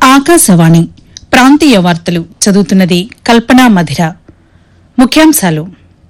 ఆకాశవాణి ప్రాంతీయ వార్తలు చదువుతున్నది కల్పనా మధిర ముఖ్యాంశాలు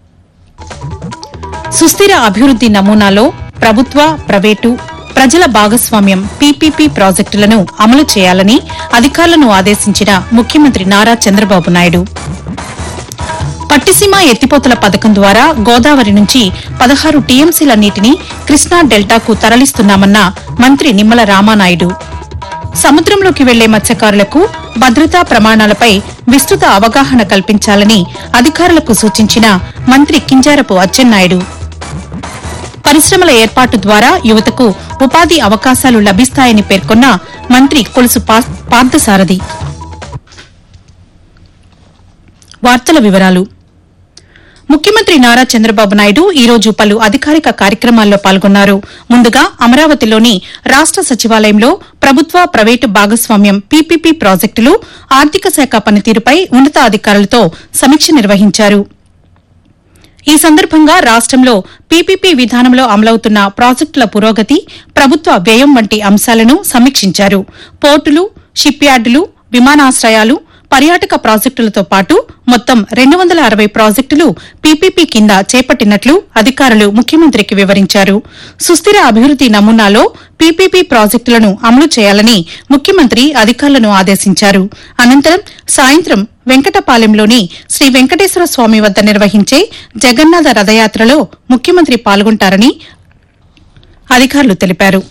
సుస్థిర అభివృద్ది నమూనాలో ప్రభుత్వ ప్రైవేటు ప్రజల భాగస్వామ్యం పీపీపీ ప్రాజెక్టులను అమలు చేయాలని అధికారులను ఆదేశించిన ముఖ్యమంత్రి నారా చంద్రబాబు నాయుడు పట్టిసీమ ఎత్తిపోతల పథకం ద్వారా గోదావరి నుంచి పదహారు టీఎంసీల నీటిని కృష్ణా డెల్టాకు తరలిస్తున్నామన్న మంత్రి నిమ్మల రామానాయుడు సముద్రంలోకి వెళ్లే మత్స్యకారులకు భద్రతా ప్రమాణాలపై విస్తృత అవగాహన కల్పించాలని అధికారులకు సూచించిన మంత్రి కింజారపు అచ్చెన్నాయుడు పరిశ్రమల ఏర్పాటు ద్వారా యువతకు ఉపాధి అవకాశాలు లభిస్తాయని పేర్కొన్న మంత్రి కొలుసు పా- పార్థసారథి వార్తల వివరాలు ముఖ్యమంత్రి నారా చంద్రబాబు నాయుడు ఈ రోజు పలు అధికారిక కార్యక్రమాల్లో పాల్గొన్నారు ముందుగా అమరావతిలోని రాష్ట సచివాలయంలో ప్రభుత్వ ప్రైవేటు భాగస్వామ్యం పీపీపీ ప్రాజెక్టులు ఆర్థిక శాఖ పనితీరుపై ఉన్నతాధికారులతో సమీక్ష నిర్వహించారు ఈ సందర్భంగా రాష్టంలో పీపీపీ విధానంలో అమలవుతున్న ప్రాజెక్టుల పురోగతి ప్రభుత్వ వ్యయం వంటి అంశాలను సమీక్షించారు పోర్టులు షిప్ యార్డులు విమానాశ్రయాలు పర్యాటక ప్రాజెక్టులతో పాటు మొత్తం రెండు వందల అరవై ప్రాజెక్టులు పీపీపీ కింద చేపట్టినట్లు అధికారులు ముఖ్యమంత్రికి వివరించారు సుస్థిర అభివృద్ది నమూనాలో పీపీపీ ప్రాజెక్టులను అమలు చేయాలని ముఖ్యమంత్రి అధికారులను ఆదేశించారు అనంతరం సాయంత్రం వెంకటపాలెంలోని శ్రీ వెంకటేశ్వర స్వామి వద్ద నిర్వహించే జగన్నాథ రథయాత్రలో ముఖ్యమంత్రి పాల్గొంటారని అధికారులు తెలిపారు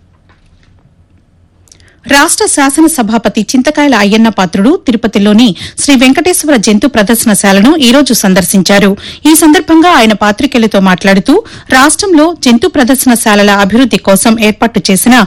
రాష్ట శాసనసభాపతి చింతకాయల అయ్యన్న పాత్రుడు తిరుపతిలోని శ్రీ వెంకటేశ్వర జంతు ప్రదర్శనశాలను ఈ రోజు సందర్శించారు ఈ సందర్భంగా ఆయన పాత్రికేయులతో మాట్లాడుతూ రాష్టంలో జంతు ప్రదర్శనశాలల అభివృద్ది కోసం ఏర్పాటు చేసిన